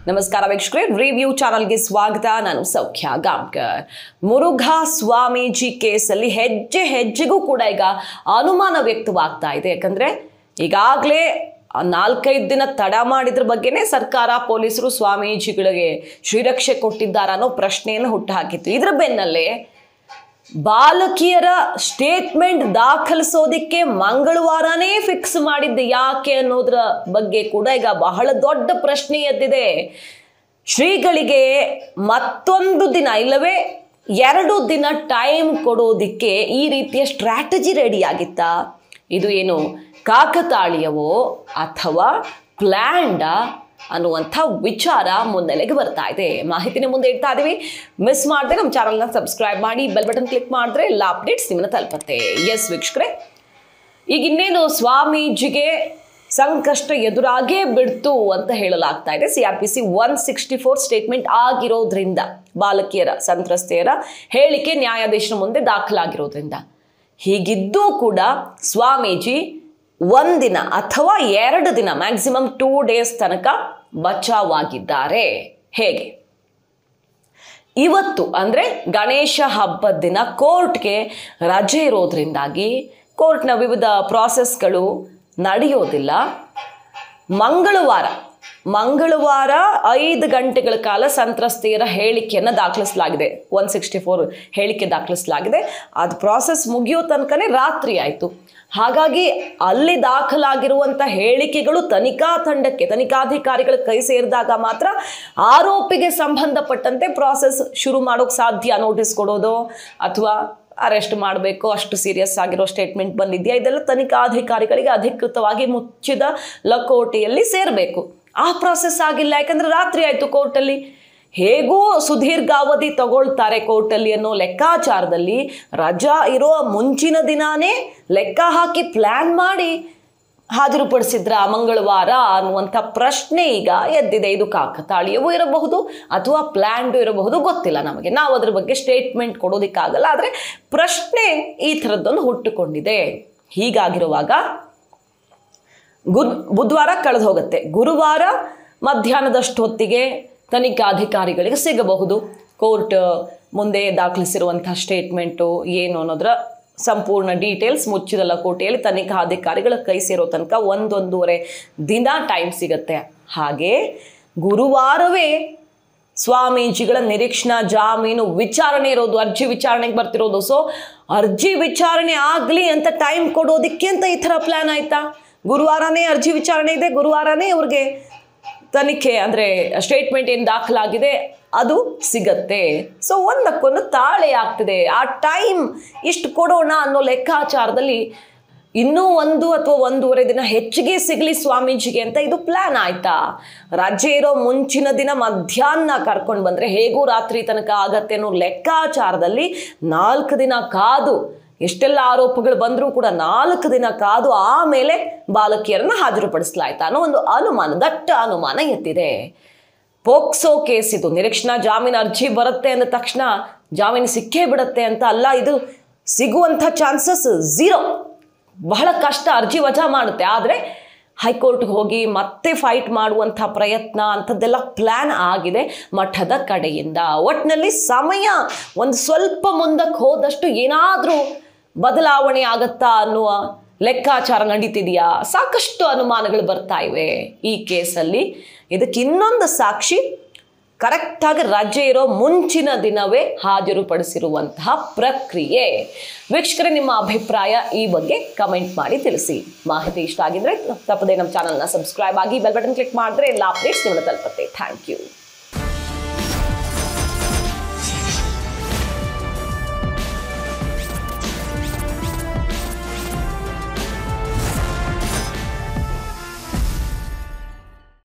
ನಮಸ್ಕಾರ ವೀಕ್ಷಕರೇ ರಿವ್ಯೂ ಚಾನಲ್ಗೆ ಸ್ವಾಗತ ನಾನು ಸೌಖ್ಯ ಗಾಂವ್ಕರ್ ಮುರುಘಾ ಸ್ವಾಮೀಜಿ ಕೇಸಲ್ಲಿ ಹೆಜ್ಜೆ ಹೆಜ್ಜೆಗೂ ಕೂಡ ಈಗ ಅನುಮಾನ ವ್ಯಕ್ತವಾಗ್ತಾ ಇದೆ ಯಾಕಂದ್ರೆ ಈಗಾಗಲೇ ನಾಲ್ಕೈದು ದಿನ ತಡ ಮಾಡಿದ್ರ ಬಗ್ಗೆನೇ ಸರ್ಕಾರ ಪೊಲೀಸರು ಸ್ವಾಮೀಜಿಗಳಿಗೆ ಶ್ರೀರಕ್ಷೆ ಕೊಟ್ಟಿದ್ದಾರ ಅನ್ನೋ ಪ್ರಶ್ನೆಯನ್ನು ಹುಟ್ಟುಹಾಕಿತ್ತು ಇದ್ರ ಬೆನ್ನಲ್ಲೇ ಬಾಲಕಿಯರ ಸ್ಟೇಟ್ಮೆಂಟ್ ದಾಖಲಿಸೋದಿಕ್ಕೆ ಮಂಗಳವಾರನೇ ಫಿಕ್ಸ್ ಮಾಡಿದ್ದು ಯಾಕೆ ಅನ್ನೋದ್ರ ಬಗ್ಗೆ ಕೂಡ ಈಗ ಬಹಳ ದೊಡ್ಡ ಪ್ರಶ್ನೆ ಎದ್ದಿದೆ ಶ್ರೀಗಳಿಗೆ ಮತ್ತೊಂದು ದಿನ ಇಲ್ಲವೇ ಎರಡು ದಿನ ಟೈಮ್ ಕೊಡೋದಿಕ್ಕೆ ಈ ರೀತಿಯ ಸ್ಟ್ರಾಟಜಿ ರೆಡಿ ಆಗಿತ್ತಾ ಇದು ಏನು ಕಾಕತಾಳೀಯವೋ ಅಥವಾ ಪ್ಲ್ಯಾಂಡ ಅನ್ನುವಂಥ ವಿಚಾರ ಮುನ್ನೆಲೆಗೆ ಬರ್ತಾ ಇದೆ ಮಾಹಿತಿನ ಮುಂದೆ ಇಡ್ತಾ ಇದೀವಿ ಮಿಸ್ ಮಾಡದೆ ನಮ್ಮ ಚಾನಲ್ನ ಸಬ್ಸ್ಕ್ರೈಬ್ ಮಾಡಿ ಬೆಲ್ ಬಟನ್ ಕ್ಲಿಕ್ ಮಾಡಿದ್ರೆ ಎಲ್ಲ ಅಪ್ಡೇಟ್ಸ್ ನಿಮ್ಮನ್ನ ತಲುಪತ್ತೆ ಎಸ್ ವೀಕ್ಷಕರೇ ಈಗ ಇನ್ನೇನು ಸ್ವಾಮೀಜಿಗೆ ಸಂಕಷ್ಟ ಎದುರಾಗೇ ಬಿಡ್ತು ಅಂತ ಹೇಳಲಾಗ್ತಾ ಇದೆ C R P C one sixty four statement ಆಗಿರೋದ್ರಿಂದ ಬಾಲಕಿಯರ ಸಂತ್ರಸ್ತೆಯರ ಹೇಳಿಕೆ ನ್ಯಾಯಾಧೀಶನ ಮುಂದೆ ದಾಖಲಾಗಿರೋದ್ರಿಂದ ಹೀಗಿದ್ದೂ ಕೂಡ ಸ್ವಾಮೀಜಿ ಒಂದಿನ ಅಥವಾ ಎರಡು ದಿನ ಮ್ಯಾಕ್ಸಿಮಮ್ ಟೂ ಡೇಸ್ ತನಕ ಬಚಾವಾಗಿದ್ದಾರೆ ಹೇಗೆ ಇವತ್ತು ಅಂದರೆ ಗಣೇಶ ಹಬ್ಬದ ದಿನ ಕೋರ್ಟ್ಗೆ ರಜೆ ಇರೋದ್ರಿಂದಾಗಿ ಕೋರ್ಟ್ನ ವಿವಿಧ ಪ್ರಾಸೆಸ್ಗಳು ನಡೆಯೋದಿಲ್ಲ ಮಂಗಳವಾರ ಮಂಗಳವಾರ ಐದು ಗಂಟೆಗಳ ಕಾಲ ಸಂತ್ರಸ್ತೆಯರ ಹೇಳಿಕೆಯನ್ನು ದಾಖಲಿಸಲಾಗಿದೆ ಒನ್ ಸಿಕ್ಸ್ಟಿ ಫೋರ್ ಹೇಳಿಕೆ ದಾಖಲಿಸಲಾಗಿದೆ ಅದು ಪ್ರಾಸೆಸ್ ಮುಗಿಯೋ ತನಕನೇ ರಾತ್ರಿ ಆಯಿತು ಹಾಗಾಗಿ ಅಲ್ಲಿ ದಾಖಲಾಗಿರುವಂಥ ಹೇಳಿಕೆಗಳು ತನಿಖಾ ತಂಡಕ್ಕೆ ತನಿಖಾಧಿಕಾರಿಗಳ ಕೈ ಸೇರಿದಾಗ ಮಾತ್ರ ಆರೋಪಿಗೆ ಸಂಬಂಧಪಟ್ಟಂತೆ ಪ್ರಾಸೆಸ್ ಶುರು ಮಾಡೋಕ್ಕೆ ಸಾಧ್ಯ ನೋಟಿಸ್ ಕೊಡೋದು ಅಥವಾ ಅರೆಸ್ಟ್ ಮಾಡಬೇಕು ಅಷ್ಟು ಸೀರಿಯಸ್ ಆಗಿರೋ ಸ್ಟೇಟ್ಮೆಂಟ್ ಬಂದಿದೆಯಾ ಇದೆಲ್ಲ ತನಿಖಾಧಿಕಾರಿಗಳಿಗೆ ಅಧಿಕೃತವಾಗಿ ಮುಚ್ಚಿದ ಲಕೋಟೆಯಲ್ಲಿ ಸೇರಬೇಕು ಆ ಪ್ರಾಸೆಸ್ ಆಗಿಲ್ಲ ಯಾಕಂದ್ರೆ ರಾತ್ರಿ ಆಯಿತು ಕೋರ್ಟಲ್ಲಿ ಹೇಗೂ ಸುದೀರ್ಘಾವಧಿ ತಗೊಳ್ತಾರೆ ಕೋರ್ಟಲ್ಲಿ ಅನ್ನೋ ಲೆಕ್ಕಾಚಾರದಲ್ಲಿ ರಜಾ ಇರೋ ಮುಂಚಿನ ದಿನಾನೇ ಲೆಕ್ಕ ಹಾಕಿ ಪ್ಲ್ಯಾನ್ ಮಾಡಿ ಹಾಜರುಪಡಿಸಿದ್ರ ಮಂಗಳವಾರ ಅನ್ನುವಂಥ ಪ್ರಶ್ನೆ ಈಗ ಎದ್ದಿದೆ ಇದು ಕಾಕತಾಳೀಯವೂ ಇರಬಹುದು ಅಥವಾ ಪ್ಲ್ಯಾಂಡು ಇರಬಹುದು ಗೊತ್ತಿಲ್ಲ ನಮಗೆ ನಾವು ಅದ್ರ ಬಗ್ಗೆ ಸ್ಟೇಟ್ಮೆಂಟ್ ಕೊಡೋದಕ್ಕಾಗಲ್ಲ ಆದರೆ ಪ್ರಶ್ನೆ ಈ ಥರದ್ದೊಂದು ಹುಟ್ಟುಕೊಂಡಿದೆ ಹೀಗಾಗಿರುವಾಗ ಗುರು ಬುಧವಾರ ಕಳೆದು ಹೋಗುತ್ತೆ ಗುರುವಾರ ಮಧ್ಯಾಹ್ನದಷ್ಟೊತ್ತಿಗೆ ತನಿಖಾಧಿಕಾರಿಗಳಿಗೆ ಸಿಗಬಹುದು ಕೋರ್ಟ್ ಮುಂದೆ ದಾಖಲಿಸಿರುವಂಥ ಸ್ಟೇಟ್ಮೆಂಟು ಏನು ಅನ್ನೋದರ ಸಂಪೂರ್ಣ ಡೀಟೇಲ್ಸ್ ಮುಚ್ಚಿದ ಲಕೋಟೆಯಲ್ಲಿ ತನಿಖಾಧಿಕಾರಿಗಳ ಕೈ ಸೇರೋ ತನಕ ಒಂದೊಂದೂವರೆ ದಿನ ಟೈಮ್ ಸಿಗತ್ತೆ ಹಾಗೆ ಗುರುವಾರವೇ ಸ್ವಾಮೀಜಿಗಳ ನಿರೀಕ್ಷಣಾ ಜಾಮೀನು ವಿಚಾರಣೆ ಇರೋದು ಅರ್ಜಿ ವಿಚಾರಣೆಗೆ ಬರ್ತಿರೋದು ಸೊ ಅರ್ಜಿ ವಿಚಾರಣೆ ಆಗಲಿ ಅಂತ ಟೈಮ್ ಕೊಡೋದಕ್ಕೆ ಅಂತ ಈ ಥರ ಪ್ಲ್ಯಾನ್ ಆಯ್ತಾ ಗುರುವಾರನೇ ಅರ್ಜಿ ವಿಚಾರಣೆ ಇದೆ ಗುರುವಾರನೇ ಅವ್ರಿಗೆ ತನಿಖೆ ಅಂದರೆ ಸ್ಟೇಟ್ಮೆಂಟ್ ಏನು ದಾಖಲಾಗಿದೆ ಅದು ಸಿಗತ್ತೆ ಸೊ ಒಂದಕ್ಕೊಂದು ತಾಳೆ ಆಗ್ತಿದೆ ಆ ಟೈಮ್ ಇಷ್ಟು ಕೊಡೋಣ ಅನ್ನೋ ಲೆಕ್ಕಾಚಾರದಲ್ಲಿ ಇನ್ನೂ ಒಂದು ಅಥವಾ ಒಂದೂವರೆ ದಿನ ಹೆಚ್ಚಿಗೆ ಸಿಗಲಿ ಸ್ವಾಮೀಜಿಗೆ ಅಂತ ಇದು ಪ್ಲ್ಯಾನ್ ಆಯ್ತಾ ರಜೆ ಇರೋ ಮುಂಚಿನ ದಿನ ಮಧ್ಯಾಹ್ನ ಕರ್ಕೊಂಡು ಬಂದರೆ ಹೇಗೂ ರಾತ್ರಿ ತನಕ ಆಗತ್ತೆ ಅನ್ನೋ ಲೆಕ್ಕಾಚಾರದಲ್ಲಿ ನಾಲ್ಕು ದಿನ ಕಾದು ಎಷ್ಟೆಲ್ಲ ಆರೋಪಗಳು ಬಂದರೂ ಕೂಡ ನಾಲ್ಕು ದಿನ ಕಾದು ಆಮೇಲೆ ಬಾಲಕಿಯರನ್ನ ಹಾಜರುಪಡಿಸಲಾಯ್ತಾ ಅನ್ನೋ ಒಂದು ಅನುಮಾನ ದಟ್ಟ ಅನುಮಾನ ಎತ್ತಿದೆ ಪೋಕ್ಸೋ ಕೇಸ್ ಇದು ನಿರೀಕ್ಷಣಾ ಜಾಮೀನು ಅರ್ಜಿ ಬರುತ್ತೆ ಅಂದ ತಕ್ಷಣ ಜಾಮೀನು ಸಿಕ್ಕೇ ಬಿಡುತ್ತೆ ಅಂತ ಅಲ್ಲ ಇದು ಸಿಗುವಂಥ ಚಾನ್ಸಸ್ ಝೀರೋ ಬಹಳ ಕಷ್ಟ ಅರ್ಜಿ ವಜಾ ಮಾಡುತ್ತೆ ಆದರೆ ಹೈಕೋರ್ಟ್ಗೆ ಹೋಗಿ ಮತ್ತೆ ಫೈಟ್ ಮಾಡುವಂಥ ಪ್ರಯತ್ನ ಅಂಥದ್ದೆಲ್ಲ ಪ್ಲ್ಯಾನ್ ಆಗಿದೆ ಮಠದ ಕಡೆಯಿಂದ ಒಟ್ಟಿನಲ್ಲಿ ಸಮಯ ಒಂದು ಸ್ವಲ್ಪ ಮುಂದಕ್ಕೆ ಹೋದಷ್ಟು ಏನಾದರೂ ಬದಲಾವಣೆ ಆಗತ್ತಾ ಅನ್ನುವ ಲೆಕ್ಕಾಚಾರ ನಡೀತಿದೆಯಾ ಸಾಕಷ್ಟು ಅನುಮಾನಗಳು ಬರ್ತಾ ಇವೆ ಈ ಕೇಸಲ್ಲಿ ಇದಕ್ಕೆ ಇನ್ನೊಂದು ಸಾಕ್ಷಿ ಕರೆಕ್ಟಾಗಿ ರಜೆ ಇರೋ ಮುಂಚಿನ ದಿನವೇ ಹಾಜರುಪಡಿಸಿರುವಂತಹ ಪ್ರಕ್ರಿಯೆ ವೀಕ್ಷಕರೇ ನಿಮ್ಮ ಅಭಿಪ್ರಾಯ ಈ ಬಗ್ಗೆ ಕಮೆಂಟ್ ಮಾಡಿ ತಿಳಿಸಿ ಮಾಹಿತಿ ಇಷ್ಟ ಆಗಿದ್ರೆ ತಪ್ಪದೆ ನಮ್ಮ ಚಾನಲ್ನ ಸಬ್ಸ್ಕ್ರೈಬ್ ಆಗಿ ಬೆಲ್ ಬಟನ್ ಕ್ಲಿಕ್ ಮಾಡಿದ್ರೆ ಎಲ್ಲ ಅಪ್ಡೇಟ್ಸ್ ನಿಮ್ಮನ್ನು ತಲುಪುತ್ತೆ ಥ್ಯಾಂಕ್ ಯು